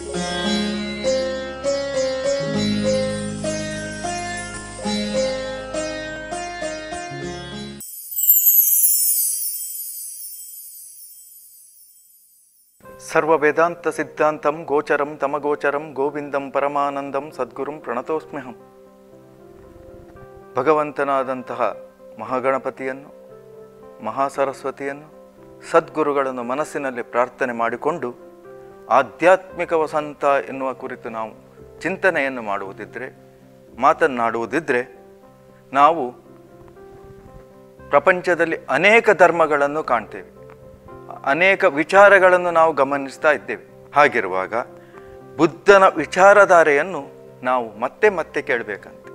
ಸರ್ವ ವೇದಾಂತ ಸಿದ್ಧಾಂತಂ ಗೋಚರಂ ತಮಗೋಚರಂ ಗೋವಿಂದಂ ಪರಮಾನಂದಂ ಸದ್ಗುರುಂ ಪ್ರಣತೋಸ್ಮ್ಯಹಂ ಭಗವಂತನಾದಂತಹ ಮಹಾಗಣಪತಿಯನ್ನು ಮಹಾಸರಸ್ವತಿಯನ್ನು ಸದ್ಗುರುಗಳನ್ನು ಮನಸ್ಸಿನಲ್ಲಿ ಪ್ರಾರ್ಥನೆ ಮಾಡಿಕೊಂಡು ಆಧ್ಯಾತ್ಮಿಕ ವಸಂತ ಎನ್ನುವ ಕುರಿತು ನಾವು ಚಿಂತನೆಯನ್ನು ಮಾಡುವುದಿದ್ದರೆ ಮಾತನ್ನಾಡುವುದಿದ್ದರೆ ನಾವು ಪ್ರಪಂಚದಲ್ಲಿ ಅನೇಕ ಧರ್ಮಗಳನ್ನು ಕಾಣ್ತೇವೆ ಅನೇಕ ವಿಚಾರಗಳನ್ನು ನಾವು ಗಮನಿಸ್ತಾ ಇದ್ದೇವೆ ಹಾಗಿರುವಾಗ ಬುದ್ಧನ ವಿಚಾರಧಾರೆಯನ್ನು ನಾವು ಮತ್ತೆ ಮತ್ತೆ ಕೇಳಬೇಕಂತೆ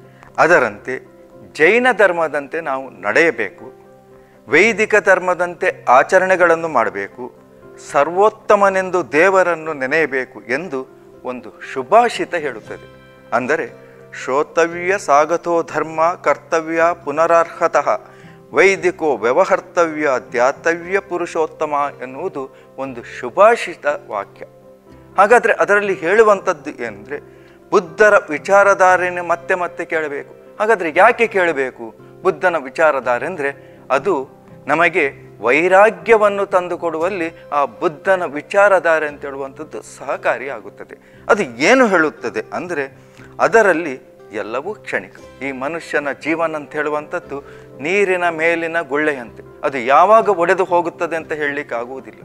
ಅದರಂತೆ ಜೈನ ಧರ್ಮದಂತೆ ನಾವು ನಡೆಯಬೇಕು ವೈದಿಕ ಧರ್ಮದಂತೆ ಆಚರಣೆಗಳನ್ನು ಮಾಡಬೇಕು ಸರ್ವೋತ್ತಮನೆಂದು ದೇವರನ್ನು ನೆನೆಯಬೇಕು ಎಂದು ಒಂದು ಶುಭಾಷಿತ ಹೇಳುತ್ತದೆ ಅಂದರೆ ಶ್ರೋತವ್ಯ ಸಾಗತೋ ಧರ್ಮ ಕರ್ತವ್ಯ ಪುನರಾರ್ಹತಃ ವೈದಿಕೋ ವ್ಯವಹರ್ತವ್ಯ ಧ್ಯಾತವ್ಯ ಪುರುಷೋತ್ತಮ ಎನ್ನುವುದು ಒಂದು ಶುಭಾಷಿತ ವಾಕ್ಯ ಹಾಗಾದರೆ ಅದರಲ್ಲಿ ಹೇಳುವಂಥದ್ದು ಏನಂದರೆ ಬುದ್ಧರ ವಿಚಾರಧಾರೆಯನ್ನು ಮತ್ತೆ ಮತ್ತೆ ಕೇಳಬೇಕು ಹಾಗಾದರೆ ಯಾಕೆ ಕೇಳಬೇಕು ಬುದ್ಧನ ವಿಚಾರಧಾರೆ ಅಂದರೆ ಅದು ನಮಗೆ ವೈರಾಗ್ಯವನ್ನು ತಂದುಕೊಡುವಲ್ಲಿ ಆ ಬುದ್ಧನ ವಿಚಾರಧಾರೆ ಅಂತ ಹೇಳುವಂಥದ್ದು ಸಹಕಾರಿಯಾಗುತ್ತದೆ ಅದು ಏನು ಹೇಳುತ್ತದೆ ಅಂದರೆ ಅದರಲ್ಲಿ ಎಲ್ಲವೂ ಕ್ಷಣಿಕ ಈ ಮನುಷ್ಯನ ಜೀವನ ಅಂತ ಹೇಳುವಂಥದ್ದು ನೀರಿನ ಮೇಲಿನ ಗುಳ್ಳೆಯಂತೆ ಅದು ಯಾವಾಗ ಒಡೆದು ಹೋಗುತ್ತದೆ ಅಂತ ಹೇಳಲಿಕ್ಕೆ ಆಗುವುದಿಲ್ಲ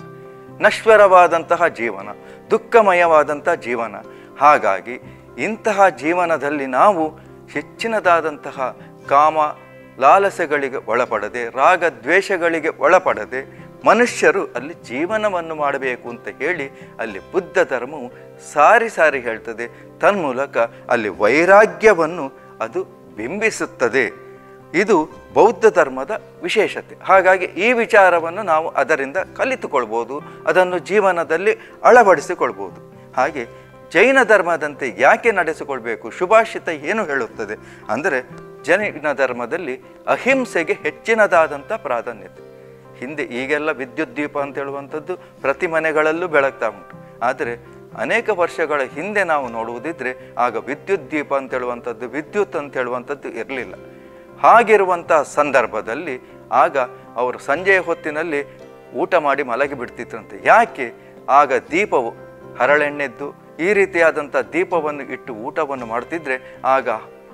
ನಶ್ವರವಾದಂತಹ ಜೀವನ ದುಃಖಮಯವಾದಂತಹ ಜೀವನ ಹಾಗಾಗಿ ಇಂತಹ ಜೀವನದಲ್ಲಿ ನಾವು ಹೆಚ್ಚಿನದಾದಂತಹ ಕಾಮ ಲಾಲಸೆಗಳಿಗೆ ಒಳಪಡದೆ ರಾಗ ದ್ವೇಷಗಳಿಗೆ ಒಳಪಡದೆ ಮನುಷ್ಯರು ಅಲ್ಲಿ ಜೀವನವನ್ನು ಮಾಡಬೇಕು ಅಂತ ಹೇಳಿ ಅಲ್ಲಿ ಬುದ್ಧ ಧರ್ಮವು ಸಾರಿ ಸಾರಿ ಹೇಳ್ತದೆ ತನ್ಮೂಲಕ ಅಲ್ಲಿ ವೈರಾಗ್ಯವನ್ನು ಅದು ಬಿಂಬಿಸುತ್ತದೆ ಇದು ಬೌದ್ಧ ಧರ್ಮದ ವಿಶೇಷತೆ ಹಾಗಾಗಿ ಈ ವಿಚಾರವನ್ನು ನಾವು ಅದರಿಂದ ಕಲಿತುಕೊಳ್ಬೋದು ಅದನ್ನು ಜೀವನದಲ್ಲಿ ಅಳವಡಿಸಿಕೊಳ್ಬೋದು ಹಾಗೆ ಜೈನ ಧರ್ಮದಂತೆ ಯಾಕೆ ನಡೆಸಿಕೊಳ್ಬೇಕು ಶುಭಾಷಿತ ಏನು ಹೇಳುತ್ತದೆ ಅಂದರೆ ಜೈನ ಧರ್ಮದಲ್ಲಿ ಅಹಿಂಸೆಗೆ ಹೆಚ್ಚಿನದಾದಂಥ ಪ್ರಾಧಾನ್ಯತೆ ಹಿಂದೆ ಈಗೆಲ್ಲ ವಿದ್ಯುತ್ ದೀಪ ಅಂತ ಹೇಳುವಂಥದ್ದು ಪ್ರತಿ ಮನೆಗಳಲ್ಲೂ ಬೆಳಗ್ತಾ ಉಂಟು ಆದರೆ ಅನೇಕ ವರ್ಷಗಳ ಹಿಂದೆ ನಾವು ನೋಡುವುದಿದ್ರೆ ಆಗ ವಿದ್ಯುತ್ ದೀಪ ಅಂತ ಹೇಳುವಂಥದ್ದು ವಿದ್ಯುತ್ ಅಂತ ಹೇಳುವಂಥದ್ದು ಇರಲಿಲ್ಲ ಹಾಗಿರುವಂತಹ ಸಂದರ್ಭದಲ್ಲಿ ಆಗ ಅವರು ಸಂಜೆಯ ಹೊತ್ತಿನಲ್ಲಿ ಊಟ ಮಾಡಿ ಮಲಗಿ ಬಿಡ್ತಿದ್ರಂತೆ ಯಾಕೆ ಆಗ ದೀಪವು ಹರಳೆಣ್ಣೆದ್ದು ಈ ರೀತಿಯಾದಂಥ ದೀಪವನ್ನು ಇಟ್ಟು ಊಟವನ್ನು ಮಾಡ್ತಿದ್ರೆ ಆಗ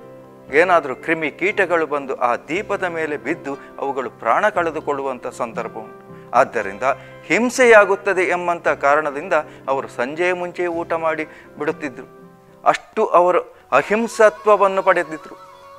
ಏನಾದರೂ ಕ್ರಿಮಿ ಕೀಟಗಳು ಬಂದು ಆ ದೀಪದ ಮೇಲೆ ಬಿದ್ದು ಅವುಗಳು ಪ್ರಾಣ ಕಳೆದುಕೊಳ್ಳುವಂಥ ಸಂದರ್ಭ ಉಂಟು ಆದ್ದರಿಂದ ಹಿಂಸೆಯಾಗುತ್ತದೆ ಎಂಬಂಥ ಕಾರಣದಿಂದ ಅವರು ಸಂಜೆಯ ಮುಂಚೆಯೇ ಊಟ ಮಾಡಿ ಬಿಡುತ್ತಿದ್ದರು ಅಷ್ಟು ಅವರು ಅಹಿಂಸತ್ವವನ್ನು ಪಡೆದಿದ್ರು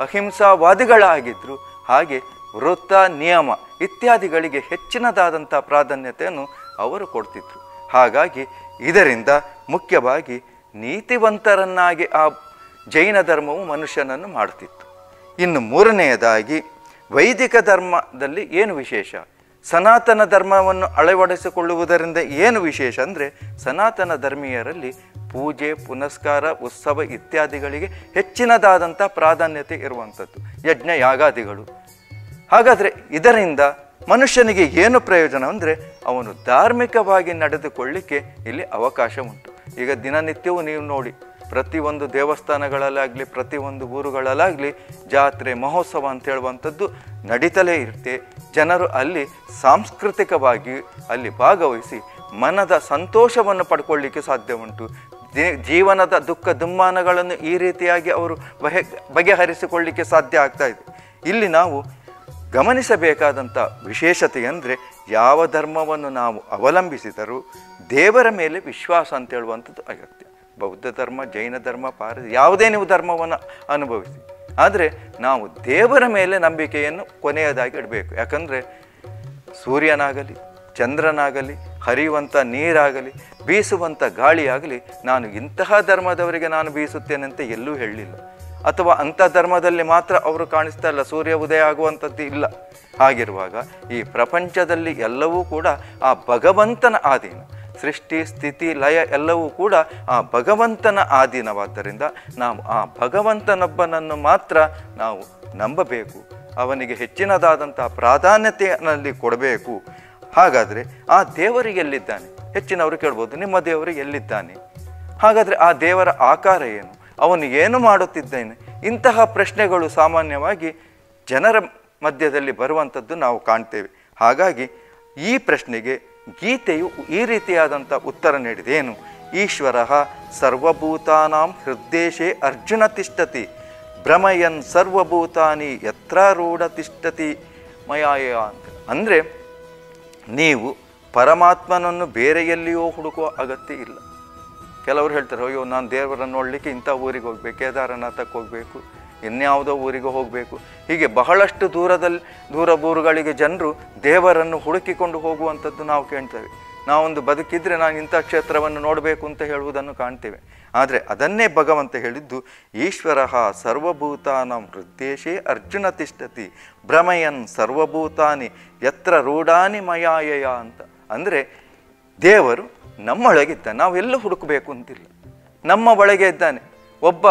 ಅಹಿಂಸಾವಾದಿಗಳಾಗಿದ್ದರು ಹಾಗೆ ವೃತ್ತ ನಿಯಮ ಇತ್ಯಾದಿಗಳಿಗೆ ಹೆಚ್ಚಿನದಾದಂಥ ಪ್ರಾಧಾನ್ಯತೆಯನ್ನು ಅವರು ಕೊಡ್ತಿದ್ರು ಹಾಗಾಗಿ ಇದರಿಂದ ಮುಖ್ಯವಾಗಿ ನೀತಿವಂತರನ್ನಾಗಿ ಆ ಜೈನ ಧರ್ಮವು ಮನುಷ್ಯನನ್ನು ಮಾಡುತ್ತಿತ್ತು ಇನ್ನು ಮೂರನೆಯದಾಗಿ ವೈದಿಕ ಧರ್ಮದಲ್ಲಿ ಏನು ವಿಶೇಷ ಸನಾತನ ಧರ್ಮವನ್ನು ಅಳವಡಿಸಿಕೊಳ್ಳುವುದರಿಂದ ಏನು ವಿಶೇಷ ಅಂದರೆ ಸನಾತನ ಧರ್ಮೀಯರಲ್ಲಿ ಪೂಜೆ ಪುನಸ್ಕಾರ ಉತ್ಸವ ಇತ್ಯಾದಿಗಳಿಗೆ ಹೆಚ್ಚಿನದಾದಂಥ ಪ್ರಾಧಾನ್ಯತೆ ಇರುವಂಥದ್ದು ಯಜ್ಞ ಯಾಗಾದಿಗಳು ಹಾಗಾದರೆ ಇದರಿಂದ ಮನುಷ್ಯನಿಗೆ ಏನು ಪ್ರಯೋಜನ ಅಂದರೆ ಅವನು ಧಾರ್ಮಿಕವಾಗಿ ನಡೆದುಕೊಳ್ಳಿಕ್ಕೆ ಇಲ್ಲಿ ಅವಕಾಶ ಉಂಟು ಈಗ ದಿನನಿತ್ಯವೂ ನೀವು ನೋಡಿ ಪ್ರತಿಯೊಂದು ದೇವಸ್ಥಾನಗಳಲ್ಲಾಗಲಿ ಪ್ರತಿಯೊಂದು ಊರುಗಳಲ್ಲಾಗಲಿ ಜಾತ್ರೆ ಮಹೋತ್ಸವ ಅಂತ ಹೇಳುವಂಥದ್ದು ನಡೀತಲೇ ಇರುತ್ತೆ ಜನರು ಅಲ್ಲಿ ಸಾಂಸ್ಕೃತಿಕವಾಗಿ ಅಲ್ಲಿ ಭಾಗವಹಿಸಿ ಮನದ ಸಂತೋಷವನ್ನು ಪಡ್ಕೊಳ್ಳಿಕ್ಕೆ ಸಾಧ್ಯ ಉಂಟು ಜೀ- ಜೀವನದ ದುಃಖ ದುಮ್ಮಾನಗಳನ್ನು ಈ ರೀತಿಯಾಗಿ ಅವರು ಬಗೆ ಬಗೆಹರಿಸಿಕೊಳ್ಳಿಕ್ಕೆ ಸಾಧ್ಯ ಆಗ್ತಾ ಇದೆ ಇಲ್ಲಿ ನಾವು ಗಮನಿಸಬೇಕಾದಂಥ ವಿಶೇಷತೆ ಅಂದರೆ ಯಾವ ಧರ್ಮವನ್ನು ನಾವು ಅವಲಂಬಿಸಿದರೂ ದೇವರ ಮೇಲೆ ವಿಶ್ವಾಸ ಅಂತ ಹೇಳುವಂಥದ್ದು ಅಗತ್ಯ ಬೌದ್ಧ ಧರ್ಮ ಜೈನ ಧರ್ಮ ಪಾರ ಯಾವುದೇ ನೀವು ಧರ್ಮವನ್ನು ಅನುಭವಿಸಿ ಆದರೆ ನಾವು ದೇವರ ಮೇಲೆ ನಂಬಿಕೆಯನ್ನು ಕೊನೆಯದಾಗಿ ಇಡಬೇಕು ಯಾಕಂದರೆ ಸೂರ್ಯನಾಗಲಿ ಚಂದ್ರನಾಗಲಿ ಹರಿಯುವಂಥ ನೀರಾಗಲಿ ಬೀಸುವಂಥ ಗಾಳಿಯಾಗಲಿ ನಾನು ಇಂತಹ ಧರ್ಮದವರಿಗೆ ನಾನು ಬೀಸುತ್ತೇನೆ ಅಂತ ಎಲ್ಲೂ ಹೇಳಲಿಲ್ಲ ಅಥವಾ ಅಂಥ ಧರ್ಮದಲ್ಲಿ ಮಾತ್ರ ಅವರು ಕಾಣಿಸ್ತಾ ಇಲ್ಲ ಸೂರ್ಯ ಉದಯ ಆಗುವಂಥದ್ದು ಇಲ್ಲ ಹಾಗಿರುವಾಗ ಈ ಪ್ರಪಂಚದಲ್ಲಿ ಎಲ್ಲವೂ ಕೂಡ ಆ ಭಗವಂತನ ಆಧೀನ ಸೃಷ್ಟಿ ಸ್ಥಿತಿ ಲಯ ಎಲ್ಲವೂ ಕೂಡ ಆ ಭಗವಂತನ ಆಧೀನವಾದ್ದರಿಂದ ನಾವು ಆ ಭಗವಂತನೊಬ್ಬನನ್ನು ಮಾತ್ರ ನಾವು ನಂಬಬೇಕು ಅವನಿಗೆ ಹೆಚ್ಚಿನದಾದಂತಹ ಪ್ರಾಧಾನ್ಯತೆಯಲ್ಲಿ ಕೊಡಬೇಕು ಹಾಗಾದರೆ ಆ ದೇವರು ಎಲ್ಲಿದ್ದಾನೆ ಹೆಚ್ಚಿನವರು ಕೇಳ್ಬೋದು ನಿಮ್ಮ ದೇವರು ಎಲ್ಲಿದ್ದಾನೆ ಹಾಗಾದರೆ ಆ ದೇವರ ಆಕಾರ ಏನು ಅವನು ಏನು ಮಾಡುತ್ತಿದ್ದೇನೆ ಇಂತಹ ಪ್ರಶ್ನೆಗಳು ಸಾಮಾನ್ಯವಾಗಿ ಜನರ ಮಧ್ಯದಲ್ಲಿ ಬರುವಂಥದ್ದು ನಾವು ಕಾಣ್ತೇವೆ ಹಾಗಾಗಿ ಈ ಪ್ರಶ್ನೆಗೆ ಗೀತೆಯು ಈ ರೀತಿಯಾದಂಥ ಉತ್ತರ ನೀಡಿದೆ ಏನು ಈಶ್ವರ ಸರ್ವಭೂತಾನಾಂ ಹೃದ್ದೇಶೇ ಅರ್ಜುನ ತಿಷ್ಠತಿ ಭ್ರಮಯನ್ ಸರ್ವಭೂತಾನಿ ಯತ್ರಾರೂಢ ತಿಷ್ಠತಿ ಮಯಾಯ ಅಂತ ಅಂದರೆ ನೀವು ಪರಮಾತ್ಮನನ್ನು ಬೇರೆ ಎಲ್ಲಿಯೋ ಹುಡುಕುವ ಅಗತ್ಯ ಇಲ್ಲ ಕೆಲವರು ಹೇಳ್ತಾರೆ ಅಯ್ಯೋ ನಾನು ದೇವರನ್ನು ನೋಡಲಿಕ್ಕೆ ಇಂಥ ಊರಿಗೆ ಹೋಗ್ಬೇಕು ಕೇದಾರನಾಥಕ್ಕೆ ಹೋಗಬೇಕು ಇನ್ಯಾವುದೋ ಊರಿಗೆ ಹೋಗಬೇಕು ಹೀಗೆ ಬಹಳಷ್ಟು ದೂರದಲ್ಲಿ ದೂರ ಊರುಗಳಿಗೆ ಜನರು ದೇವರನ್ನು ಹುಡುಕಿಕೊಂಡು ಹೋಗುವಂಥದ್ದು ನಾವು ಕೇಳ್ತೇವೆ ನಾವೊಂದು ಬದುಕಿದ್ರೆ ನಾನು ಇಂಥ ಕ್ಷೇತ್ರವನ್ನು ನೋಡಬೇಕು ಅಂತ ಹೇಳುವುದನ್ನು ಕಾಣ್ತೇವೆ ಆದರೆ ಅದನ್ನೇ ಭಗವಂತ ಹೇಳಿದ್ದು ಈಶ್ವರ ಸರ್ವಭೂತಾನಾಂ ಹೃದ್ದೇಶೇ ಅರ್ಜುನ ತಿಷ್ಠತಿ ಭ್ರಮಯನ್ ಸರ್ವಭೂತಾನಿ ಯತ್ರ ರೂಢಾನಿ ಮಯಾಯಯ ಅಂತ ಅಂದರೆ ದೇವರು ನಮ್ಮೊಳಗಿದ್ದ ನಾವೆಲ್ಲ ಹುಡುಕಬೇಕು ಅಂತಿಲ್ಲ ನಮ್ಮ ಒಳಗೆ ಇದ್ದಾನೆ ಒಬ್ಬ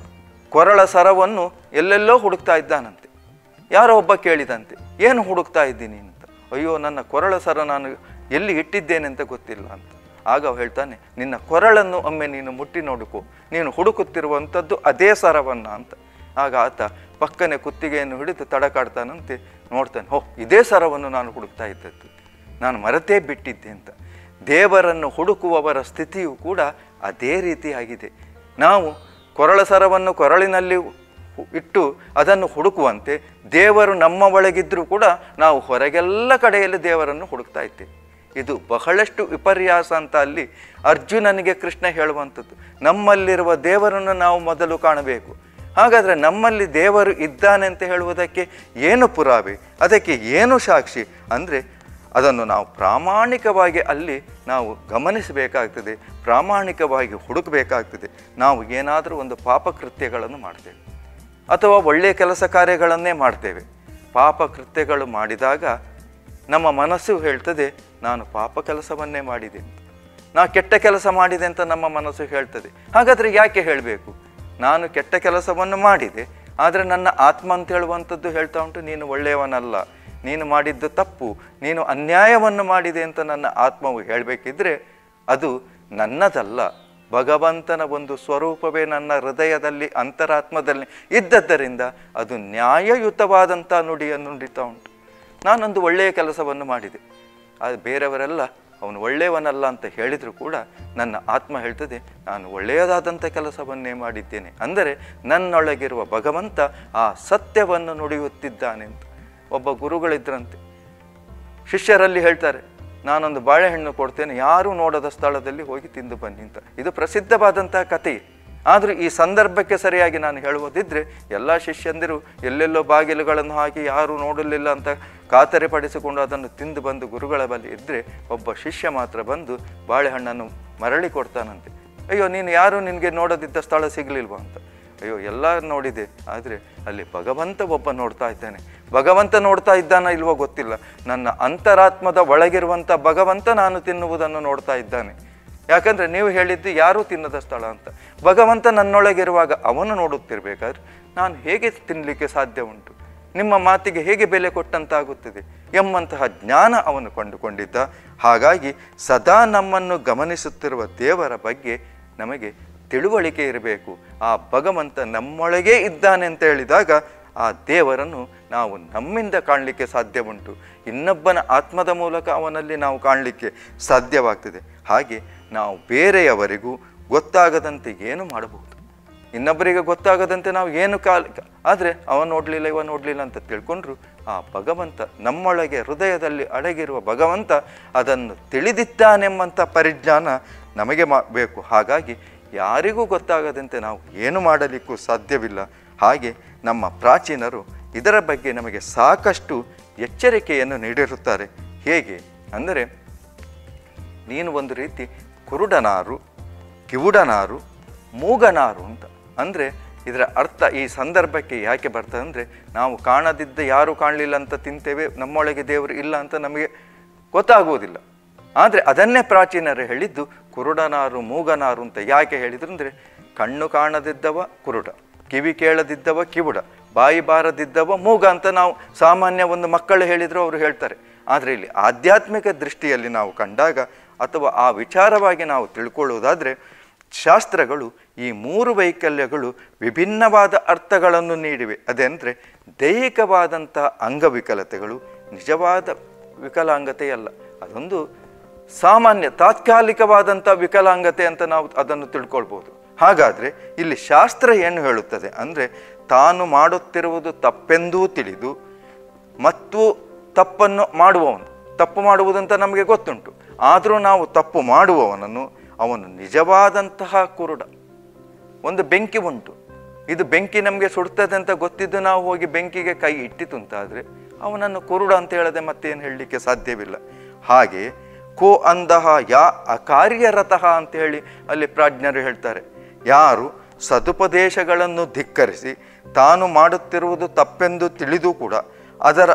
ಕೊರಳ ಸರವನ್ನು ಎಲ್ಲೆಲ್ಲೋ ಹುಡುಕ್ತಾ ಇದ್ದಾನಂತೆ ಯಾರೋ ಒಬ್ಬ ಕೇಳಿದಂತೆ ಏನು ಹುಡುಕ್ತಾ ಇದ್ದೀನಿ ಅಂತ ಅಯ್ಯೋ ನನ್ನ ಕೊರಳ ಸರ ನಾನು ಎಲ್ಲಿ ಇಟ್ಟಿದ್ದೇನೆ ಅಂತ ಗೊತ್ತಿಲ್ಲ ಅಂತ ಆಗ ಅವ ಹೇಳ್ತಾನೆ ನಿನ್ನ ಕೊರಳನ್ನು ಒಮ್ಮೆ ನೀನು ಮುಟ್ಟಿ ನೋಡುಕೋ ನೀನು ಹುಡುಕುತ್ತಿರುವಂಥದ್ದು ಅದೇ ಸರವನ್ನ ಅಂತ ಆಗ ಆತ ಪಕ್ಕನೆ ಕುತ್ತಿಗೆಯನ್ನು ಹಿಡಿದು ತಡಕಾಡ್ತಾನಂತೆ ನೋಡ್ತಾನೆ ಹೋ ಇದೇ ಸರವನ್ನು ನಾನು ಹುಡುಕ್ತಾ ಇದ್ದದ್ದು ನಾನು ಮರೆತೇ ಬಿಟ್ಟಿದ್ದೆ ಅಂತ ದೇವರನ್ನು ಹುಡುಕುವವರ ಸ್ಥಿತಿಯು ಕೂಡ ಅದೇ ರೀತಿಯಾಗಿದೆ ನಾವು ಕೊರಳ ಸರವನ್ನು ಕೊರಳಿನಲ್ಲಿ ಹು- ಇಟ್ಟು ಅದನ್ನು ಹುಡುಕುವಂತೆ ದೇವರು ನಮ್ಮ ಒಳಗಿದ್ರೂ ಕೂಡ ನಾವು ಹೊರಗೆಲ್ಲ ಕಡೆಯಲ್ಲಿ ದೇವರನ್ನು ಹುಡುಕ್ತಾ ಇದ್ದೇವೆ ಇದು ಬಹಳಷ್ಟು ವಿಪರ್ಯಾಸ ಅಂತ ಅಲ್ಲಿ ಅರ್ಜುನನಿಗೆ ಕೃಷ್ಣ ಹೇಳುವಂಥದ್ದು ನಮ್ಮಲ್ಲಿರುವ ದೇವರನ್ನು ನಾವು ಮೊದಲು ಕಾಣಬೇಕು ಹಾಗಾದರೆ ನಮ್ಮಲ್ಲಿ ದೇವರು ಇದ್ದಾನೆ ಅಂತ ಹೇಳುವುದಕ್ಕೆ ಏನು ಪುರಾವೆ ಅದಕ್ಕೆ ಏನು ಸಾಕ್ಷಿ ಅಂದರೆ ಅದನ್ನು ನಾವು ಪ್ರಾಮಾಣಿಕವಾಗಿ ಅಲ್ಲಿ ನಾವು ಗಮನಿಸಬೇಕಾಗ್ತದೆ ಪ್ರಾಮಾಣಿಕವಾಗಿ ಹುಡುಕಬೇಕಾಗ್ತದೆ ನಾವು ಏನಾದರೂ ಒಂದು ಪಾಪಕೃತ್ಯಗಳನ್ನು ಮಾಡ್ತೇವೆ ಅಥವಾ ಒಳ್ಳೆಯ ಕೆಲಸ ಕಾರ್ಯಗಳನ್ನೇ ಮಾಡ್ತೇವೆ ಪಾಪ ಕೃತ್ಯಗಳು ಮಾಡಿದಾಗ ನಮ್ಮ ಮನಸ್ಸು ಹೇಳ್ತದೆ ನಾನು ಪಾಪ ಕೆಲಸವನ್ನೇ ಮಾಡಿದೆ ಅಂತ ನಾ ಕೆಟ್ಟ ಕೆಲಸ ಮಾಡಿದೆ ಅಂತ ನಮ್ಮ ಮನಸ್ಸು ಹೇಳ್ತದೆ ಹಾಗಾದರೆ ಯಾಕೆ ಹೇಳಬೇಕು ನಾನು ಕೆಟ್ಟ ಕೆಲಸವನ್ನು ಮಾಡಿದೆ ಆದರೆ ನನ್ನ ಆತ್ಮ ಅಂತ ಹೇಳುವಂಥದ್ದು ಹೇಳ್ತಾ ಉಂಟು ನೀನು ಒಳ್ಳೆಯವನಲ್ಲ ನೀನು ಮಾಡಿದ್ದು ತಪ್ಪು ನೀನು ಅನ್ಯಾಯವನ್ನು ಮಾಡಿದೆ ಅಂತ ನನ್ನ ಆತ್ಮವು ಹೇಳಬೇಕಿದ್ರೆ ಅದು ನನ್ನದಲ್ಲ ಭಗವಂತನ ಒಂದು ಸ್ವರೂಪವೇ ನನ್ನ ಹೃದಯದಲ್ಲಿ ಅಂತರಾತ್ಮದಲ್ಲಿ ಇದ್ದದ್ದರಿಂದ ಅದು ನ್ಯಾಯಯುತವಾದಂಥ ನುಡಿಯನ್ನು ನುಡಿತಾ ಉಂಟು ನಾನೊಂದು ಒಳ್ಳೆಯ ಕೆಲಸವನ್ನು ಮಾಡಿದೆ ಅದು ಬೇರೆಯವರೆಲ್ಲ ಅವನು ಒಳ್ಳೆಯವನಲ್ಲ ಅಂತ ಹೇಳಿದರೂ ಕೂಡ ನನ್ನ ಆತ್ಮ ಹೇಳ್ತದೆ ನಾನು ಒಳ್ಳೆಯದಾದಂಥ ಕೆಲಸವನ್ನೇ ಮಾಡಿದ್ದೇನೆ ಅಂದರೆ ನನ್ನೊಳಗಿರುವ ಭಗವಂತ ಆ ಸತ್ಯವನ್ನು ನುಡಿಯುತ್ತಿದ್ದಾನೆ ಅಂತ ಒಬ್ಬ ಗುರುಗಳಿದ್ರಂತೆ ಶಿಷ್ಯರಲ್ಲಿ ಹೇಳ್ತಾರೆ ನಾನೊಂದು ಬಾಳೆಹಣ್ಣು ಕೊಡ್ತೇನೆ ಯಾರೂ ನೋಡದ ಸ್ಥಳದಲ್ಲಿ ಹೋಗಿ ತಿಂದು ಬನ್ನಿ ಅಂತ ಇದು ಪ್ರಸಿದ್ಧವಾದಂತಹ ಕಥೆ ಆದರೂ ಈ ಸಂದರ್ಭಕ್ಕೆ ಸರಿಯಾಗಿ ನಾನು ಹೇಳುವುದಿದ್ರೆ ಎಲ್ಲ ಶಿಷ್ಯಂದಿರು ಎಲ್ಲೆಲ್ಲೋ ಬಾಗಿಲುಗಳನ್ನು ಹಾಕಿ ಯಾರೂ ನೋಡಲಿಲ್ಲ ಅಂತ ಖಾತರಿ ಪಡಿಸಿಕೊಂಡು ಅದನ್ನು ತಿಂದು ಬಂದು ಗುರುಗಳ ಬಳಿ ಇದ್ದರೆ ಒಬ್ಬ ಶಿಷ್ಯ ಮಾತ್ರ ಬಂದು ಬಾಳೆಹಣ್ಣನ್ನು ಮರಳಿ ಕೊಡ್ತಾನಂತೆ ಅಯ್ಯೋ ನೀನು ಯಾರು ನಿನಗೆ ನೋಡದಿದ್ದ ಸ್ಥಳ ಸಿಗಲಿಲ್ವಾ ಅಂತ ಅಯ್ಯೋ ಎಲ್ಲ ನೋಡಿದೆ ಆದರೆ ಅಲ್ಲಿ ಭಗವಂತ ಒಬ್ಬ ನೋಡ್ತಾ ಇದ್ದಾನೆ ಭಗವಂತ ನೋಡ್ತಾ ಇದ್ದಾನ ಇಲ್ವೋ ಗೊತ್ತಿಲ್ಲ ನನ್ನ ಅಂತರಾತ್ಮದ ಒಳಗಿರುವಂಥ ಭಗವಂತ ನಾನು ತಿನ್ನುವುದನ್ನು ನೋಡ್ತಾ ಇದ್ದಾನೆ ಯಾಕಂದರೆ ನೀವು ಹೇಳಿದ್ದು ಯಾರೂ ತಿನ್ನದ ಸ್ಥಳ ಅಂತ ಭಗವಂತ ನನ್ನೊಳಗಿರುವಾಗ ಅವನು ನೋಡುತ್ತಿರಬೇಕಾದ್ರೆ ನಾನು ಹೇಗೆ ತಿನ್ನಲಿಕ್ಕೆ ಸಾಧ್ಯ ಉಂಟು ನಿಮ್ಮ ಮಾತಿಗೆ ಹೇಗೆ ಬೆಲೆ ಕೊಟ್ಟಂತಾಗುತ್ತದೆ ಎಂಬಂತಹ ಜ್ಞಾನ ಅವನು ಕಂಡುಕೊಂಡಿದ್ದ ಹಾಗಾಗಿ ಸದಾ ನಮ್ಮನ್ನು ಗಮನಿಸುತ್ತಿರುವ ದೇವರ ಬಗ್ಗೆ ನಮಗೆ ತಿಳುವಳಿಕೆ ಇರಬೇಕು ಆ ಭಗವಂತ ನಮ್ಮೊಳಗೇ ಇದ್ದಾನೆ ಅಂತ ಹೇಳಿದಾಗ ಆ ದೇವರನ್ನು ನಾವು ನಮ್ಮಿಂದ ಕಾಣಲಿಕ್ಕೆ ಸಾಧ್ಯ ಉಂಟು ಇನ್ನೊಬ್ಬನ ಆತ್ಮದ ಮೂಲಕ ಅವನಲ್ಲಿ ನಾವು ಕಾಣಲಿಕ್ಕೆ ಸಾಧ್ಯವಾಗ್ತದೆ ಹಾಗೆ ನಾವು ಬೇರೆಯವರಿಗೂ ಗೊತ್ತಾಗದಂತೆ ಏನು ಮಾಡಬಹುದು ಇನ್ನೊಬ್ಬರಿಗೆ ಗೊತ್ತಾಗದಂತೆ ನಾವು ಏನು ಕಾಲ ಆದರೆ ಅವ ನೋಡಲಿಲ್ಲ ಇವ ನೋಡಲಿಲ್ಲ ಅಂತ ತಿಳ್ಕೊಂಡ್ರು ಆ ಭಗವಂತ ನಮ್ಮೊಳಗೆ ಹೃದಯದಲ್ಲಿ ಅಡಗಿರುವ ಭಗವಂತ ಅದನ್ನು ತಿಳಿದಿದ್ದಾನೆಂಬಂಥ ಪರಿಜ್ಞಾನ ನಮಗೆ ಮಾ ಬೇಕು ಹಾಗಾಗಿ ಯಾರಿಗೂ ಗೊತ್ತಾಗದಂತೆ ನಾವು ಏನು ಮಾಡಲಿಕ್ಕೂ ಸಾಧ್ಯವಿಲ್ಲ ಹಾಗೆ ನಮ್ಮ ಪ್ರಾಚೀನರು ಇದರ ಬಗ್ಗೆ ನಮಗೆ ಸಾಕಷ್ಟು ಎಚ್ಚರಿಕೆಯನ್ನು ನೀಡಿರುತ್ತಾರೆ ಹೇಗೆ ಅಂದರೆ ನೀನು ಒಂದು ರೀತಿ ಕುರುಡನಾರು ಕಿವುಡನಾರು ಮೂಗನಾರು ಅಂತ ಅಂದರೆ ಇದರ ಅರ್ಥ ಈ ಸಂದರ್ಭಕ್ಕೆ ಯಾಕೆ ಬರ್ತದೆ ಅಂದರೆ ನಾವು ಕಾಣದಿದ್ದ ಯಾರು ಕಾಣಲಿಲ್ಲ ಅಂತ ತಿಂತೇವೆ ನಮ್ಮೊಳಗೆ ದೇವರು ಇಲ್ಲ ಅಂತ ನಮಗೆ ಗೊತ್ತಾಗುವುದಿಲ್ಲ ಆದರೆ ಅದನ್ನೇ ಪ್ರಾಚೀನರು ಹೇಳಿದ್ದು ಕುರುಡನಾರು ಮೂಗನಾರು ಅಂತ ಯಾಕೆ ಹೇಳಿದ್ರು ಅಂದರೆ ಕಣ್ಣು ಕಾಣದಿದ್ದವ ಕುರುಡ ಕಿವಿ ಕೇಳದಿದ್ದವ ಕಿವುಡ ಬಾಯಿ ಬಾರದಿದ್ದವ ಮೂಗ ಅಂತ ನಾವು ಸಾಮಾನ್ಯ ಒಂದು ಮಕ್ಕಳು ಹೇಳಿದ್ರು ಅವರು ಹೇಳ್ತಾರೆ ಆದರೆ ಇಲ್ಲಿ ಆಧ್ಯಾತ್ಮಿಕ ದೃಷ್ಟಿಯಲ್ಲಿ ನಾವು ಕಂಡಾಗ ಅಥವಾ ಆ ವಿಚಾರವಾಗಿ ನಾವು ತಿಳ್ಕೊಳ್ಳುವುದಾದರೆ ಶಾಸ್ತ್ರಗಳು ಈ ಮೂರು ವೈಕಲ್ಯಗಳು ವಿಭಿನ್ನವಾದ ಅರ್ಥಗಳನ್ನು ನೀಡಿವೆ ಅದೆಂದರೆ ದೈಹಿಕವಾದಂಥ ಅಂಗವಿಕಲತೆಗಳು ನಿಜವಾದ ವಿಕಲಾಂಗತೆಯಲ್ಲ ಅದೊಂದು ಸಾಮಾನ್ಯ ತಾತ್ಕಾಲಿಕವಾದಂಥ ವಿಕಲಾಂಗತೆ ಅಂತ ನಾವು ಅದನ್ನು ತಿಳ್ಕೊಳ್ಬೋದು ಹಾಗಾದರೆ ಇಲ್ಲಿ ಶಾಸ್ತ್ರ ಏನು ಹೇಳುತ್ತದೆ ಅಂದರೆ ತಾನು ಮಾಡುತ್ತಿರುವುದು ತಪ್ಪೆಂದೂ ತಿಳಿದು ಮತ್ತು ತಪ್ಪನ್ನು ಮಾಡುವವನು ತಪ್ಪು ಮಾಡುವುದಂತ ನಮಗೆ ಗೊತ್ತುಂಟು ಆದರೂ ನಾವು ತಪ್ಪು ಮಾಡುವವನನ್ನು ಅವನು ನಿಜವಾದಂತಹ ಕುರುಡ ಒಂದು ಬೆಂಕಿ ಉಂಟು ಇದು ಬೆಂಕಿ ನಮಗೆ ಸುಡ್ತದೆ ಅಂತ ಗೊತ್ತಿದ್ದು ನಾವು ಹೋಗಿ ಬೆಂಕಿಗೆ ಕೈ ಇಟ್ಟಿತು ಅಂತಾದರೆ ಅವನನ್ನು ಕುರುಡ ಅಂತ ಹೇಳದೆ ಮತ್ತೇನು ಹೇಳಲಿಕ್ಕೆ ಸಾಧ್ಯವಿಲ್ಲ ಹಾಗೆ ಕೋ ಅಂದಹ ಯಾ ಅಕಾರ್ಯರತಃ ಅಂತ ಹೇಳಿ ಅಲ್ಲಿ ಪ್ರಾಜ್ಞರು ಹೇಳ್ತಾರೆ ಯಾರು ಸದುಪದೇಶಗಳನ್ನು ಧಿಕ್ಕರಿಸಿ ತಾನು ಮಾಡುತ್ತಿರುವುದು ತಪ್ಪೆಂದು ತಿಳಿದು ಕೂಡ ಅದರ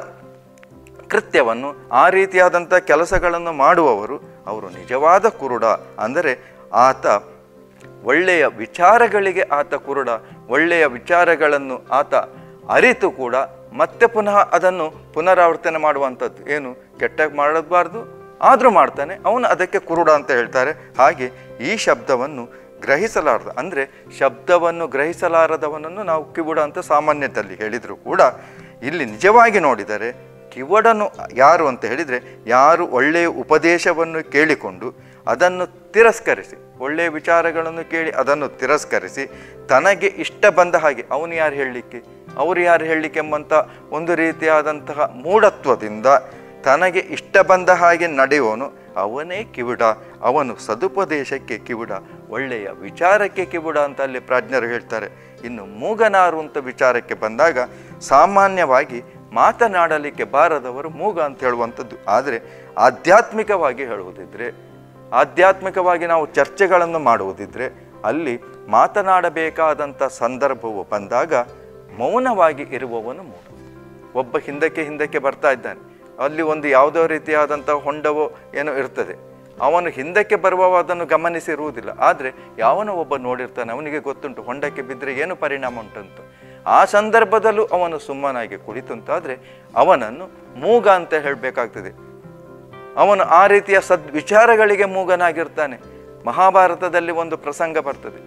ಕೃತ್ಯವನ್ನು ಆ ರೀತಿಯಾದಂಥ ಕೆಲಸಗಳನ್ನು ಮಾಡುವವರು ಅವರು ನಿಜವಾದ ಕುರುಡ ಅಂದರೆ ಆತ ಒಳ್ಳೆಯ ವಿಚಾರಗಳಿಗೆ ಆತ ಕುರುಡ ಒಳ್ಳೆಯ ವಿಚಾರಗಳನ್ನು ಆತ ಅರಿತು ಕೂಡ ಮತ್ತೆ ಪುನಃ ಅದನ್ನು ಪುನರಾವರ್ತನೆ ಮಾಡುವಂಥದ್ದು ಏನು ಕೆಟ್ಟಾಗಿ ಮಾಡಬಾರ್ದು ಆದರೂ ಮಾಡ್ತಾನೆ ಅವನು ಅದಕ್ಕೆ ಕುರುಡ ಅಂತ ಹೇಳ್ತಾರೆ ಹಾಗೆ ಈ ಶಬ್ದವನ್ನು ಗ್ರಹಿಸಲಾರದ ಅಂದರೆ ಶಬ್ದವನ್ನು ಗ್ರಹಿಸಲಾರದವನನ್ನು ನಾವು ಕಿವುಡ ಅಂತ ಸಾಮಾನ್ಯದಲ್ಲಿ ಹೇಳಿದರೂ ಕೂಡ ಇಲ್ಲಿ ನಿಜವಾಗಿ ನೋಡಿದರೆ ಕಿವಡನು ಯಾರು ಅಂತ ಹೇಳಿದರೆ ಯಾರು ಒಳ್ಳೆಯ ಉಪದೇಶವನ್ನು ಕೇಳಿಕೊಂಡು ಅದನ್ನು ತಿರಸ್ಕರಿಸಿ ಒಳ್ಳೆಯ ವಿಚಾರಗಳನ್ನು ಕೇಳಿ ಅದನ್ನು ತಿರಸ್ಕರಿಸಿ ತನಗೆ ಇಷ್ಟ ಬಂದ ಹಾಗೆ ಅವನು ಯಾರು ಹೇಳಲಿಕ್ಕೆ ಅವರು ಯಾರು ಹೇಳಲಿಕ್ಕೆ ಎಂಬಂಥ ಒಂದು ರೀತಿಯಾದಂತಹ ಮೂಢತ್ವದಿಂದ ತನಗೆ ಇಷ್ಟ ಬಂದ ಹಾಗೆ ನಡೆಯುವನು ಅವನೇ ಕಿವುಡ ಅವನು ಸದುಪದೇಶಕ್ಕೆ ಕಿವುಡ ಒಳ್ಳೆಯ ವಿಚಾರಕ್ಕೆ ಕಿವುಡ ಅಂತ ಅಲ್ಲಿ ಪ್ರಾಜ್ಞರು ಹೇಳ್ತಾರೆ ಇನ್ನು ಮೂಗನಾರು ಅಂತ ವಿಚಾರಕ್ಕೆ ಬಂದಾಗ ಸಾಮಾನ್ಯವಾಗಿ ಮಾತನಾಡಲಿಕ್ಕೆ ಬಾರದವರು ಮೂಗ ಅಂತ ಹೇಳುವಂಥದ್ದು ಆದರೆ ಆಧ್ಯಾತ್ಮಿಕವಾಗಿ ಹೇಳುವುದಿದ್ರೆ ಆಧ್ಯಾತ್ಮಿಕವಾಗಿ ನಾವು ಚರ್ಚೆಗಳನ್ನು ಮಾಡುವುದಿದ್ರೆ ಅಲ್ಲಿ ಮಾತನಾಡಬೇಕಾದಂಥ ಸಂದರ್ಭವು ಬಂದಾಗ ಮೌನವಾಗಿ ಇರುವವನು ಮೂಗ ಒಬ್ಬ ಹಿಂದಕ್ಕೆ ಹಿಂದಕ್ಕೆ ಬರ್ತಾ ಇದ್ದಾನೆ ಅಲ್ಲಿ ಒಂದು ಯಾವುದೋ ರೀತಿಯಾದಂಥ ಹೊಂಡವೋ ಏನೋ ಇರ್ತದೆ ಅವನು ಹಿಂದಕ್ಕೆ ಬರುವವ ಅದನ್ನು ಗಮನಿಸಿರುವುದಿಲ್ಲ ಆದರೆ ಯಾವನೋ ಒಬ್ಬ ನೋಡಿರ್ತಾನೆ ಅವನಿಗೆ ಗೊತ್ತುಂಟು ಹೊಂಡಕ್ಕೆ ಬಿದ್ದರೆ ಏನು ಪರಿಣಾಮ ಉಂಟಂತ ಆ ಸಂದರ್ಭದಲ್ಲೂ ಅವನು ಸುಮ್ಮನಾಗಿ ಕುಳಿತಂತಾದರೆ ಅವನನ್ನು ಮೂಗ ಅಂತ ಹೇಳಬೇಕಾಗ್ತದೆ ಅವನು ಆ ರೀತಿಯ ಸದ್ ವಿಚಾರಗಳಿಗೆ ಮೂಗನಾಗಿರ್ತಾನೆ ಮಹಾಭಾರತದಲ್ಲಿ ಒಂದು ಪ್ರಸಂಗ ಬರ್ತದೆ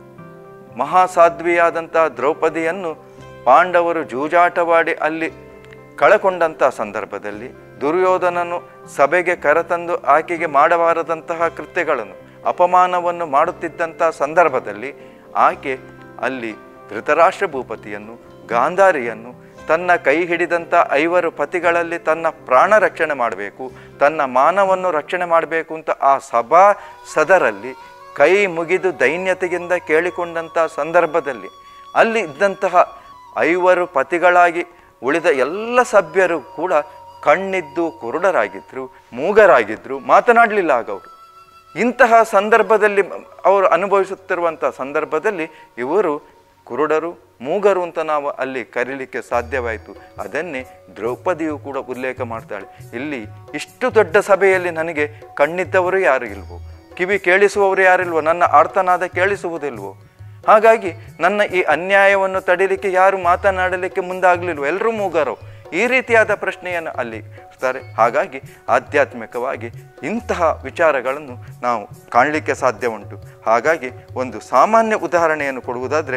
ಮಹಾಸಾಧ್ವಿಯಾದಂಥ ದ್ರೌಪದಿಯನ್ನು ಪಾಂಡವರು ಜೂಜಾಟವಾಡಿ ಅಲ್ಲಿ ಕಳಕೊಂಡಂಥ ಸಂದರ್ಭದಲ್ಲಿ ದುರ್ಯೋಧನನು ಸಭೆಗೆ ಕರೆತಂದು ಆಕೆಗೆ ಮಾಡಬಾರದಂತಹ ಕೃತ್ಯಗಳನ್ನು ಅಪಮಾನವನ್ನು ಮಾಡುತ್ತಿದ್ದಂಥ ಸಂದರ್ಭದಲ್ಲಿ ಆಕೆ ಅಲ್ಲಿ ಧೃತರಾಷ್ಟ್ರ ಭೂಪತಿಯನ್ನು ಗಾಂಧಾರಿಯನ್ನು ತನ್ನ ಕೈ ಹಿಡಿದಂಥ ಐವರು ಪತಿಗಳಲ್ಲಿ ತನ್ನ ಪ್ರಾಣ ರಕ್ಷಣೆ ಮಾಡಬೇಕು ತನ್ನ ಮಾನವನ್ನು ರಕ್ಷಣೆ ಮಾಡಬೇಕು ಅಂತ ಆ ಸಭಾ ಸದರಲ್ಲಿ ಕೈ ಮುಗಿದು ದೈನ್ಯತೆಯಿಂದ ಕೇಳಿಕೊಂಡಂಥ ಸಂದರ್ಭದಲ್ಲಿ ಅಲ್ಲಿ ಇದ್ದಂತಹ ಐವರು ಪತಿಗಳಾಗಿ ಉಳಿದ ಎಲ್ಲ ಸಭ್ಯರು ಕೂಡ ಕಣ್ಣಿದ್ದು ಕುರುಡರಾಗಿದ್ದರು ಮೂಗರಾಗಿದ್ದರು ಮಾತನಾಡಲಿಲ್ಲ ಆಗ ಅವರು ಇಂತಹ ಸಂದರ್ಭದಲ್ಲಿ ಅವರು ಅನುಭವಿಸುತ್ತಿರುವಂಥ ಸಂದರ್ಭದಲ್ಲಿ ಇವರು ಕುರುಡರು ಮೂಗರು ಅಂತ ನಾವು ಅಲ್ಲಿ ಕರೀಲಿಕ್ಕೆ ಸಾಧ್ಯವಾಯಿತು ಅದನ್ನೇ ದ್ರೌಪದಿಯು ಕೂಡ ಉಲ್ಲೇಖ ಮಾಡ್ತಾಳೆ ಇಲ್ಲಿ ಇಷ್ಟು ದೊಡ್ಡ ಸಭೆಯಲ್ಲಿ ನನಗೆ ಕಣ್ಣಿದ್ದವರು ಯಾರು ಇಲ್ವೋ ಕಿವಿ ಕೇಳಿಸುವವರು ಯಾರಿಲ್ವೋ ನನ್ನ ಆರ್ತನಾದ ಕೇಳಿಸುವುದಿಲ್ವೋ ಹಾಗಾಗಿ ನನ್ನ ಈ ಅನ್ಯಾಯವನ್ನು ತಡಿಲಿಕ್ಕೆ ಯಾರು ಮಾತನಾಡಲಿಕ್ಕೆ ಮುಂದಾಗಲಿಲ್ವೋ ಎಲ್ಲರೂ ಮೂಗರು ಈ ರೀತಿಯಾದ ಪ್ರಶ್ನೆಯನ್ನು ಅಲ್ಲಿ ಇರ್ತಾರೆ ಹಾಗಾಗಿ ಆಧ್ಯಾತ್ಮಿಕವಾಗಿ ಇಂತಹ ವಿಚಾರಗಳನ್ನು ನಾವು ಕಾಣಲಿಕ್ಕೆ ಸಾಧ್ಯ ಉಂಟು ಹಾಗಾಗಿ ಒಂದು ಸಾಮಾನ್ಯ ಉದಾಹರಣೆಯನ್ನು ಕೊಡುವುದಾದರೆ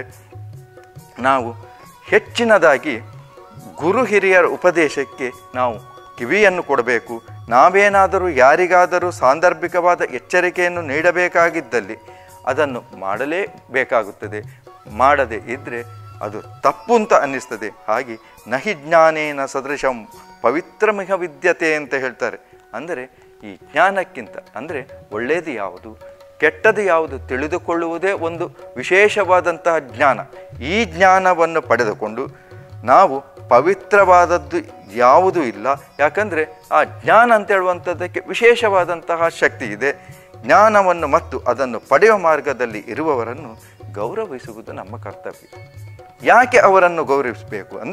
ನಾವು ಹೆಚ್ಚಿನದಾಗಿ ಗುರು ಹಿರಿಯರ ಉಪದೇಶಕ್ಕೆ ನಾವು ಕಿವಿಯನ್ನು ಕೊಡಬೇಕು ನಾವೇನಾದರೂ ಯಾರಿಗಾದರೂ ಸಾಂದರ್ಭಿಕವಾದ ಎಚ್ಚರಿಕೆಯನ್ನು ನೀಡಬೇಕಾಗಿದ್ದಲ್ಲಿ ಅದನ್ನು ಮಾಡಲೇಬೇಕಾಗುತ್ತದೆ ಮಾಡದೆ ಇದ್ದರೆ ಅದು ತಪ್ಪು ಅಂತ ಅನ್ನಿಸ್ತದೆ ಹಾಗೆ ನಹಿ ಜ್ಞಾನೇನ ಸದೃಶಂ ಪವಿತ್ರಮಿಹ ವಿದ್ಯತೆ ಅಂತ ಹೇಳ್ತಾರೆ ಅಂದರೆ ಈ ಜ್ಞಾನಕ್ಕಿಂತ ಅಂದರೆ ಒಳ್ಳೆಯದು ಯಾವುದು ಕೆಟ್ಟದು ಯಾವುದು ತಿಳಿದುಕೊಳ್ಳುವುದೇ ಒಂದು ವಿಶೇಷವಾದಂತಹ ಜ್ಞಾನ ಈ ಜ್ಞಾನವನ್ನು ಪಡೆದುಕೊಂಡು ನಾವು ಪವಿತ್ರವಾದದ್ದು ಯಾವುದೂ ಇಲ್ಲ ಯಾಕಂದರೆ ಆ ಜ್ಞಾನ ಅಂತ ಹೇಳುವಂಥದ್ದಕ್ಕೆ ವಿಶೇಷವಾದಂತಹ ಶಕ್ತಿ ಇದೆ ಜ್ಞಾನವನ್ನು ಮತ್ತು ಅದನ್ನು ಪಡೆಯುವ ಮಾರ್ಗದಲ್ಲಿ ಇರುವವರನ್ನು ಗೌರವಿಸುವುದು ನಮ್ಮ ಕರ್ತವ್ಯ ಯಾಕೆ ಅವರನ್ನು ಗೌರವಿಸಬೇಕು ಅಂದರೆ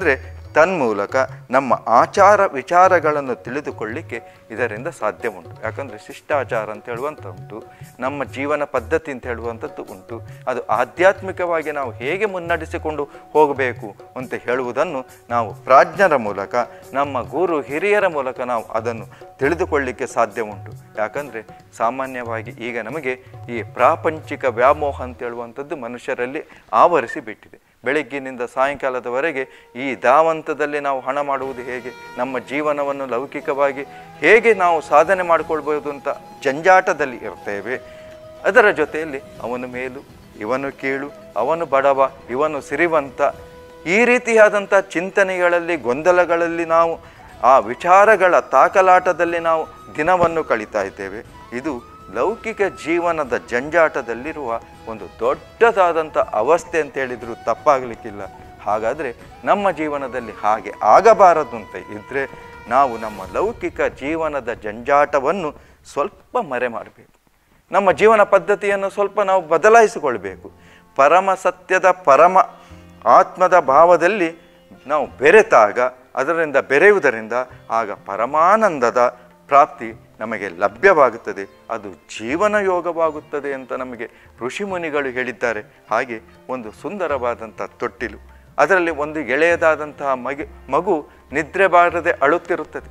ತನ್ಮೂಲಕ ನಮ್ಮ ಆಚಾರ ವಿಚಾರಗಳನ್ನು ತಿಳಿದುಕೊಳ್ಳಿಕ್ಕೆ ಇದರಿಂದ ಸಾಧ್ಯ ಉಂಟು ಯಾಕಂದರೆ ಶಿಷ್ಟಾಚಾರ ಅಂತ ಹೇಳುವಂಥ ಉಂಟು ನಮ್ಮ ಜೀವನ ಪದ್ಧತಿ ಅಂತ ಹೇಳುವಂಥದ್ದು ಉಂಟು ಅದು ಆಧ್ಯಾತ್ಮಿಕವಾಗಿ ನಾವು ಹೇಗೆ ಮುನ್ನಡೆಸಿಕೊಂಡು ಹೋಗಬೇಕು ಅಂತ ಹೇಳುವುದನ್ನು ನಾವು ಪ್ರಾಜ್ಞರ ಮೂಲಕ ನಮ್ಮ ಗುರು ಹಿರಿಯರ ಮೂಲಕ ನಾವು ಅದನ್ನು ತಿಳಿದುಕೊಳ್ಳಿಕ್ಕೆ ಸಾಧ್ಯ ಉಂಟು ಯಾಕಂದರೆ ಸಾಮಾನ್ಯವಾಗಿ ಈಗ ನಮಗೆ ಈ ಪ್ರಾಪಂಚಿಕ ವ್ಯಾಮೋಹ ಅಂತ ಹೇಳುವಂಥದ್ದು ಮನುಷ್ಯರಲ್ಲಿ ಆವರಿಸಿ ಬಿಟ್ಟಿದೆ ಬೆಳಗ್ಗಿನಿಂದ ಸಾಯಂಕಾಲದವರೆಗೆ ಈ ಧಾವಂತದಲ್ಲಿ ನಾವು ಹಣ ಮಾಡುವುದು ಹೇಗೆ ನಮ್ಮ ಜೀವನವನ್ನು ಲೌಕಿಕವಾಗಿ ಹೇಗೆ ನಾವು ಸಾಧನೆ ಮಾಡಿಕೊಳ್ಬೋದು ಅಂತ ಜಂಜಾಟದಲ್ಲಿ ಇರ್ತೇವೆ ಅದರ ಜೊತೆಯಲ್ಲಿ ಅವನು ಮೇಲು ಇವನು ಕೀಳು ಅವನು ಬಡವ ಇವನು ಸಿರಿವಂತ ಈ ರೀತಿಯಾದಂಥ ಚಿಂತನೆಗಳಲ್ಲಿ ಗೊಂದಲಗಳಲ್ಲಿ ನಾವು ಆ ವಿಚಾರಗಳ ತಾಕಲಾಟದಲ್ಲಿ ನಾವು ದಿನವನ್ನು ಕಳೀತಾ ಇದ್ದೇವೆ ಇದು ಲೌಕಿಕ ಜೀವನದ ಜಂಜಾಟದಲ್ಲಿರುವ ಒಂದು ದೊಡ್ಡದಾದಂಥ ಅವಸ್ಥೆ ಅಂತ ಹೇಳಿದರೂ ತಪ್ಪಾಗಲಿಕ್ಕಿಲ್ಲ ಹಾಗಾದರೆ ನಮ್ಮ ಜೀವನದಲ್ಲಿ ಹಾಗೆ ಆಗಬಾರದು ಅಂತ ಇದ್ದರೆ ನಾವು ನಮ್ಮ ಲೌಕಿಕ ಜೀವನದ ಜಂಜಾಟವನ್ನು ಸ್ವಲ್ಪ ಮರೆ ಮಾಡಬೇಕು ನಮ್ಮ ಜೀವನ ಪದ್ಧತಿಯನ್ನು ಸ್ವಲ್ಪ ನಾವು ಬದಲಾಯಿಸಿಕೊಳ್ಬೇಕು ಪರಮ ಸತ್ಯದ ಪರಮ ಆತ್ಮದ ಭಾವದಲ್ಲಿ ನಾವು ಬೆರೆತಾಗ ಅದರಿಂದ ಬೆರೆಯುವುದರಿಂದ ಆಗ ಪರಮಾನಂದದ ಪ್ರಾಪ್ತಿ ನಮಗೆ ಲಭ್ಯವಾಗುತ್ತದೆ ಅದು ಜೀವನ ಯೋಗವಾಗುತ್ತದೆ ಅಂತ ನಮಗೆ ಋಷಿಮುನಿಗಳು ಹೇಳಿದ್ದಾರೆ ಹಾಗೆ ಒಂದು ಸುಂದರವಾದಂಥ ತೊಟ್ಟಿಲು ಅದರಲ್ಲಿ ಒಂದು ಎಳೆಯದಾದಂತಹ ಮಗು ಮಗು ನಿದ್ರೆ ಬಾರದೆ ಅಳುತ್ತಿರುತ್ತದೆ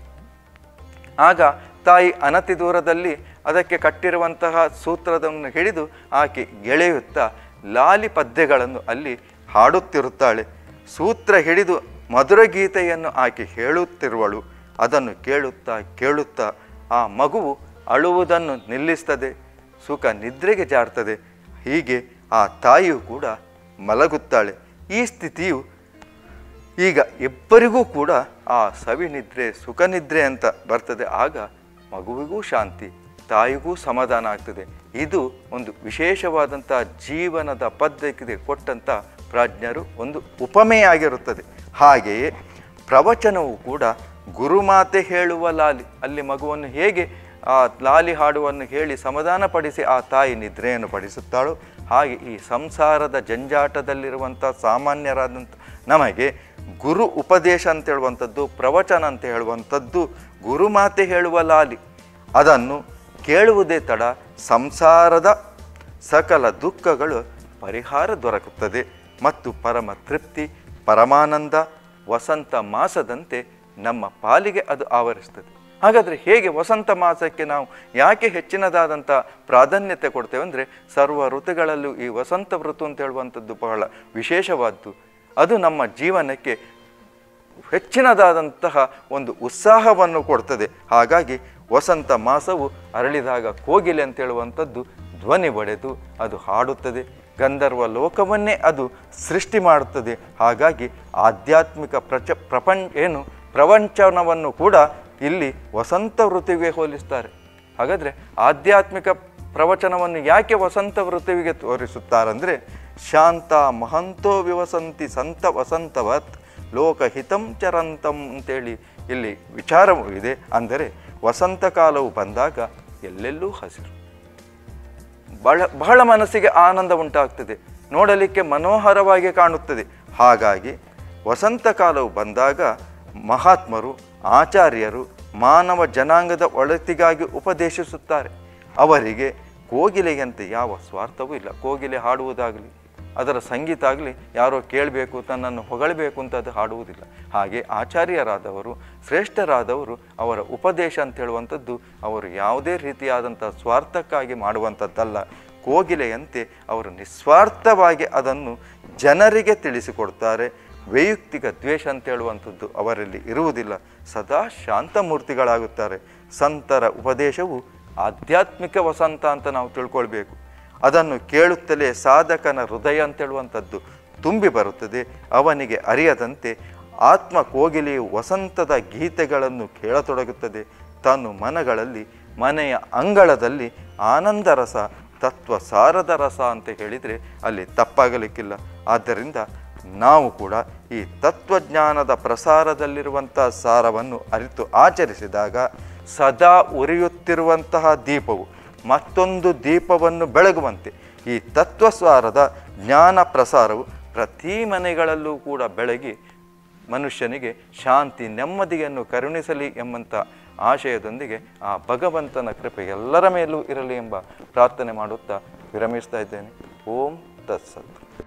ಆಗ ತಾಯಿ ಅನತಿ ದೂರದಲ್ಲಿ ಅದಕ್ಕೆ ಕಟ್ಟಿರುವಂತಹ ಸೂತ್ರದವನ್ನು ಹಿಡಿದು ಆಕೆ ಗೆಳೆಯುತ್ತಾ ಲಾಲಿ ಪದ್ಯಗಳನ್ನು ಅಲ್ಲಿ ಹಾಡುತ್ತಿರುತ್ತಾಳೆ ಸೂತ್ರ ಹಿಡಿದು ಮಧುರ ಗೀತೆಯನ್ನು ಆಕೆ ಹೇಳುತ್ತಿರುವಳು ಅದನ್ನು ಕೇಳುತ್ತಾ ಕೇಳುತ್ತಾ ಆ ಮಗುವು ಅಳುವುದನ್ನು ನಿಲ್ಲಿಸ್ತದೆ ಸುಖ ನಿದ್ರೆಗೆ ಜಾರ್ತದೆ ಹೀಗೆ ಆ ತಾಯಿಯು ಕೂಡ ಮಲಗುತ್ತಾಳೆ ಈ ಸ್ಥಿತಿಯು ಈಗ ಇಬ್ಬರಿಗೂ ಕೂಡ ಆ ಸವಿನಿದ್ರೆ ಸುಖನಿದ್ರೆ ಅಂತ ಬರ್ತದೆ ಆಗ ಮಗುವಿಗೂ ಶಾಂತಿ ತಾಯಿಗೂ ಸಮಾಧಾನ ಆಗ್ತದೆ ಇದು ಒಂದು ವಿಶೇಷವಾದಂಥ ಜೀವನದ ಪದ್ಧತಿಗೆ ಕೊಟ್ಟಂಥ ಪ್ರಾಜ್ಞರು ಒಂದು ಉಪಮೆಯಾಗಿರುತ್ತದೆ ಹಾಗೆಯೇ ಪ್ರವಚನವು ಕೂಡ ಗುರುಮಾತೆ ಹೇಳುವ ಲಾಲಿ ಅಲ್ಲಿ ಮಗುವನ್ನು ಹೇಗೆ ಆ ಲಾಲಿ ಹಾಡುವನ್ನು ಹೇಳಿ ಸಮಾಧಾನಪಡಿಸಿ ಆ ತಾಯಿ ನಿದ್ರೆಯನ್ನು ಪಡಿಸುತ್ತಾಳೋ ಹಾಗೆ ಈ ಸಂಸಾರದ ಜಂಜಾಟದಲ್ಲಿರುವಂಥ ಸಾಮಾನ್ಯರಾದಂಥ ನಮಗೆ ಗುರು ಉಪದೇಶ ಅಂತ ಹೇಳುವಂಥದ್ದು ಪ್ರವಚನ ಅಂತ ಹೇಳುವಂಥದ್ದು ಗುರುಮಾತೆ ಹೇಳುವ ಲಾಲಿ ಅದನ್ನು ಕೇಳುವುದೇ ತಡ ಸಂಸಾರದ ಸಕಲ ದುಃಖಗಳು ಪರಿಹಾರ ದೊರಕುತ್ತದೆ ಮತ್ತು ಪರಮ ತೃಪ್ತಿ ಪರಮಾನಂದ ವಸಂತ ಮಾಸದಂತೆ ನಮ್ಮ ಪಾಲಿಗೆ ಅದು ಆವರಿಸ್ತದೆ ಹಾಗಾದರೆ ಹೇಗೆ ವಸಂತ ಮಾಸಕ್ಕೆ ನಾವು ಯಾಕೆ ಹೆಚ್ಚಿನದಾದಂಥ ಪ್ರಾಧಾನ್ಯತೆ ಕೊಡ್ತೇವೆ ಅಂದರೆ ಸರ್ವ ಋತುಗಳಲ್ಲೂ ಈ ವಸಂತ ಋತು ಅಂತ ಹೇಳುವಂಥದ್ದು ಬಹಳ ವಿಶೇಷವಾದ್ದು ಅದು ನಮ್ಮ ಜೀವನಕ್ಕೆ ಹೆಚ್ಚಿನದಾದಂತಹ ಒಂದು ಉತ್ಸಾಹವನ್ನು ಕೊಡ್ತದೆ ಹಾಗಾಗಿ ವಸಂತ ಮಾಸವು ಅರಳಿದಾಗ ಕೋಗಿಲೆ ಅಂತ ಹೇಳುವಂಥದ್ದು ಧ್ವನಿ ಬಡೆದು ಅದು ಹಾಡುತ್ತದೆ ಗಂಧರ್ವ ಲೋಕವನ್ನೇ ಅದು ಸೃಷ್ಟಿ ಮಾಡುತ್ತದೆ ಹಾಗಾಗಿ ಆಧ್ಯಾತ್ಮಿಕ ಪ್ರಚ ಪ್ರಪಂಚ ಏನು ಪ್ರಪಂಚನವನ್ನು ಕೂಡ ಇಲ್ಲಿ ವಸಂತ ಋತುವಿಗೆ ಹೋಲಿಸ್ತಾರೆ ಹಾಗಾದರೆ ಆಧ್ಯಾತ್ಮಿಕ ಪ್ರವಚನವನ್ನು ಯಾಕೆ ವಸಂತ ಋತುವಿಗೆ ತೋರಿಸುತ್ತಾರಂದರೆ ಶಾಂತ ಮಹಂತೋ ವಿವಸಂತಿ ಸಂತ ವಸಂತವತ್ ಲೋಕಹಿತಂ ಚರಂತಂ ಅಂತೇಳಿ ಇಲ್ಲಿ ವಿಚಾರವೂ ಇದೆ ಅಂದರೆ ವಸಂತ ಕಾಲವು ಬಂದಾಗ ಎಲ್ಲೆಲ್ಲೂ ಹಸಿರು ಬಹಳ ಬಹಳ ಮನಸ್ಸಿಗೆ ಆನಂದ ಉಂಟಾಗ್ತದೆ ನೋಡಲಿಕ್ಕೆ ಮನೋಹರವಾಗಿ ಕಾಣುತ್ತದೆ ಹಾಗಾಗಿ ವಸಂತ ಕಾಲವು ಬಂದಾಗ ಮಹಾತ್ಮರು ಆಚಾರ್ಯರು ಮಾನವ ಜನಾಂಗದ ಒಳತಿಗಾಗಿ ಉಪದೇಶಿಸುತ್ತಾರೆ ಅವರಿಗೆ ಕೋಗಿಲೆಯಂತೆ ಯಾವ ಸ್ವಾರ್ಥವೂ ಇಲ್ಲ ಕೋಗಿಲೆ ಹಾಡುವುದಾಗಲಿ ಅದರ ಸಂಗೀತ ಆಗಲಿ ಯಾರೋ ಕೇಳಬೇಕು ತನ್ನನ್ನು ಹೊಗಳಬೇಕು ಅಂತ ಅದು ಹಾಡುವುದಿಲ್ಲ ಹಾಗೆ ಆಚಾರ್ಯರಾದವರು ಶ್ರೇಷ್ಠರಾದವರು ಅವರ ಉಪದೇಶ ಅಂತ ಹೇಳುವಂಥದ್ದು ಅವರು ಯಾವುದೇ ರೀತಿಯಾದಂಥ ಸ್ವಾರ್ಥಕ್ಕಾಗಿ ಮಾಡುವಂಥದ್ದಲ್ಲ ಕೋಗಿಲೆಯಂತೆ ಅವರು ನಿಸ್ವಾರ್ಥವಾಗಿ ಅದನ್ನು ಜನರಿಗೆ ತಿಳಿಸಿಕೊಡ್ತಾರೆ ವೈಯಕ್ತಿಕ ದ್ವೇಷ ಅಂತ ಹೇಳುವಂಥದ್ದು ಅವರಲ್ಲಿ ಇರುವುದಿಲ್ಲ ಸದಾ ಶಾಂತಮೂರ್ತಿಗಳಾಗುತ್ತಾರೆ ಸಂತರ ಉಪದೇಶವು ಆಧ್ಯಾತ್ಮಿಕ ವಸಂತ ಅಂತ ನಾವು ತಿಳ್ಕೊಳ್ಬೇಕು ಅದನ್ನು ಕೇಳುತ್ತಲೇ ಸಾಧಕನ ಹೃದಯ ಅಂತ ಹೇಳುವಂಥದ್ದು ತುಂಬಿ ಬರುತ್ತದೆ ಅವನಿಗೆ ಅರಿಯದಂತೆ ಆತ್ಮ ಕೋಗಿಲೆಯು ವಸಂತದ ಗೀತೆಗಳನ್ನು ಕೇಳತೊಡಗುತ್ತದೆ ತಾನು ಮನಗಳಲ್ಲಿ ಮನೆಯ ಅಂಗಳದಲ್ಲಿ ಆನಂದ ರಸ ತತ್ವ ಸಾರದ ರಸ ಅಂತ ಹೇಳಿದರೆ ಅಲ್ಲಿ ತಪ್ಪಾಗಲಿಕ್ಕಿಲ್ಲ ಆದ್ದರಿಂದ ನಾವು ಕೂಡ ಈ ತತ್ವಜ್ಞಾನದ ಪ್ರಸಾರದಲ್ಲಿರುವಂಥ ಸಾರವನ್ನು ಅರಿತು ಆಚರಿಸಿದಾಗ ಸದಾ ಉರಿಯುತ್ತಿರುವಂತಹ ದೀಪವು ಮತ್ತೊಂದು ದೀಪವನ್ನು ಬೆಳಗುವಂತೆ ಈ ತತ್ವಸ್ವಾರದ ಜ್ಞಾನ ಪ್ರಸಾರವು ಪ್ರತಿ ಮನೆಗಳಲ್ಲೂ ಕೂಡ ಬೆಳಗಿ ಮನುಷ್ಯನಿಗೆ ಶಾಂತಿ ನೆಮ್ಮದಿಯನ್ನು ಕರುಣಿಸಲಿ ಎಂಬಂಥ ಆಶಯದೊಂದಿಗೆ ಆ ಭಗವಂತನ ಕೃಪೆ ಎಲ್ಲರ ಮೇಲೂ ಇರಲಿ ಎಂಬ ಪ್ರಾರ್ಥನೆ ಮಾಡುತ್ತಾ ವಿರಮಿಸ್ತಾ ಇದ್ದೇನೆ ಓಂ ತತ್ಸತ್